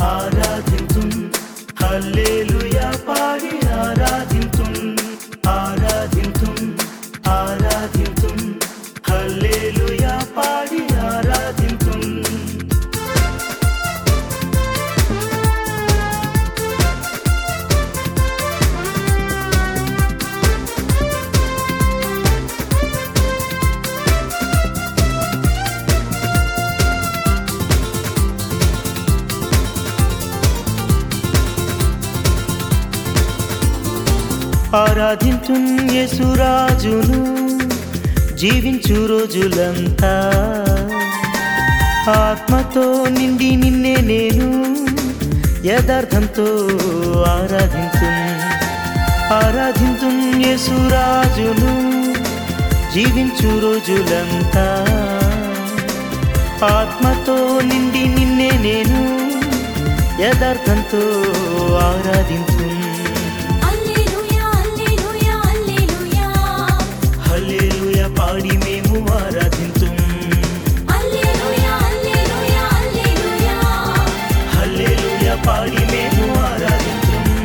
ఆరాధింతుం హల్లెలూయా పాడి ఆరాధింతుం ఆరాధింతుం ఆరాధింతుం హల్లెలూయా పాడి ఆరాధింతుం ఆరాధించుం యేసురాజును జీవించు రోజులంతా ఆత్మతో నిండి నిన్నే నేను యథార్థంతో ఆరాధించు ఆరాధించు యేసురాజును జీవించు రోజులంతా ఆత్మతో నిండి నిన్నే నేను యథార్థంతో ఆరాధించు హల్లెలూయా హల్లెలూయా హల్లెలూయా హల్లెలూయ పాడి మేము ఆరాధించు హల్లెలూయా హల్లెలూయా హల్లెలూయా హల్లెలూయ పాడి మేము ఆరాధించు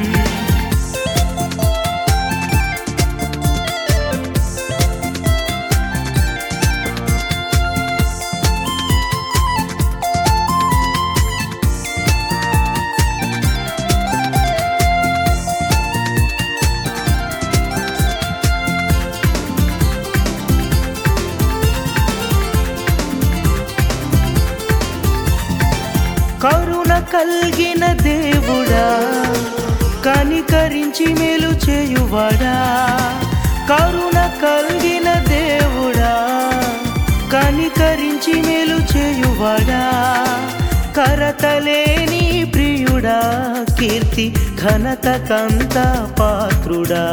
కరుణ కలిగిన దేవుడా కనికరించి మేలు చేయువాడా కరుణ కలిగిన దేవుడా కనికరించి మేలు చేయువాడా కరతలేని ప్రియుడా కీర్తి ఘనత కంత పాత్రుడా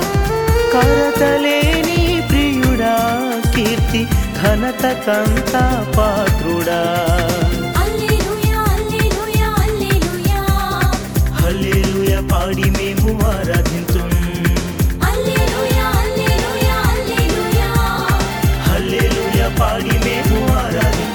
కరతలేని ప్రియుడా కీర్తి ఘనత కంత పాత్రుడా హల్లెలూయా హల్లెలూయా హల్లెలూయా హల్లెలూయ పాడి మేము ఆరాధించు హల్లెలూయా హల్లెలూయా హల్లెలూయా హల్లెలూయ పాడి మేము ఆరాధించు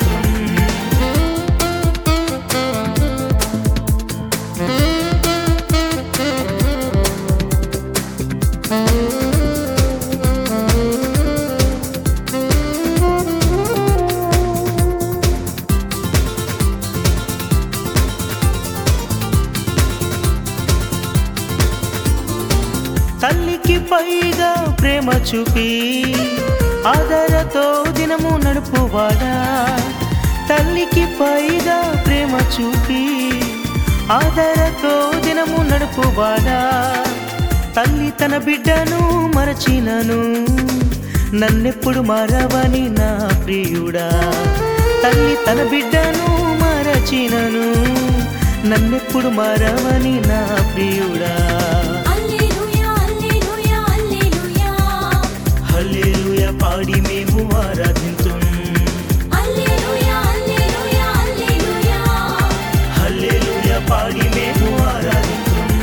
తల్లికి పైగా ప్రేమ చూపి ఆధారతో దినము నడుపువాడా తల్లికి పైగా ప్రేమ చూపి ఆధారతో దినము నడుపువాడా తల్లి తన బిడ్డను మరచినను నన్నెప్పుడు మరవని నా ప్రియుడా తల్లి తన బిడ్డను మరచినను నన్నెప్పుడు మరవని నా ప్రియుడా హల్లెలూయా హల్లెలూయా హల్లెలూయా హల్లెలూయ పాడి మేము ఆరాధించు హల్లెలూయా హల్లెలూయా హల్లెలూయా హల్లెలూయ పాడి మేము ఆరాధించు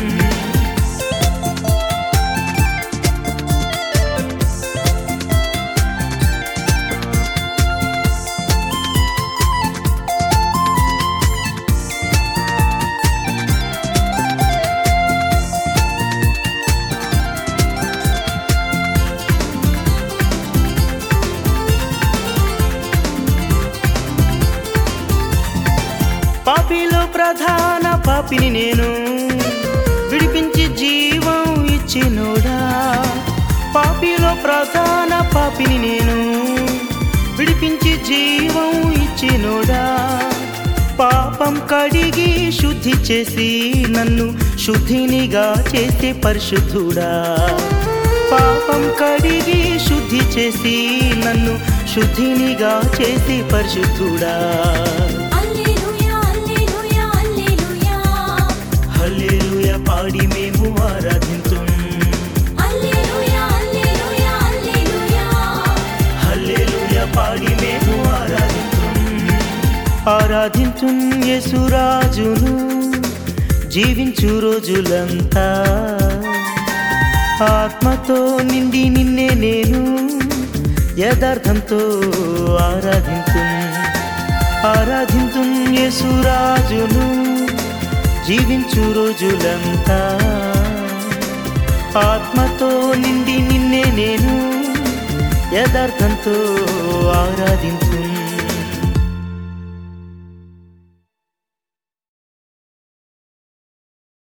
పాపిలో ప్రధాన పాపిని నేను విడిపించి జీవం ఇచ్చినోడా పాపిలో ప్రధాన పాపిని నేను విడిపించి జీవం ఇచ్చినోడా పాపం కడిగి శుద్ధి చేసి నన్ను శుద్ధినిగా చేసే పరిశుద్ధుడా పాపం కడిగి శుద్ధి చేసి నన్ను శుద్ధినిగా చేసే పరిశుద్ధుడా హల్లెలూయా హల్లెలూయా హల్లెలూయా హల్లెలూయ పాడి మేము ఆరాధించు హల్లెలూయా హల్లెలూయా హల్లెలూయా హల్లెలూయ పాడి మేము ఆరాధించు ఆరాధించు యేసురాజును జీవించు రోజులంతా ఆత్మతో నిండి నిన్నే నేను యథార్థంతో ఆరాధించు ఆరాధించు యేసురాజును జీవించు రోజులంతా ఆత్మతో నిండి నిన్నే నేను యథార్థంతో ఆరాధించు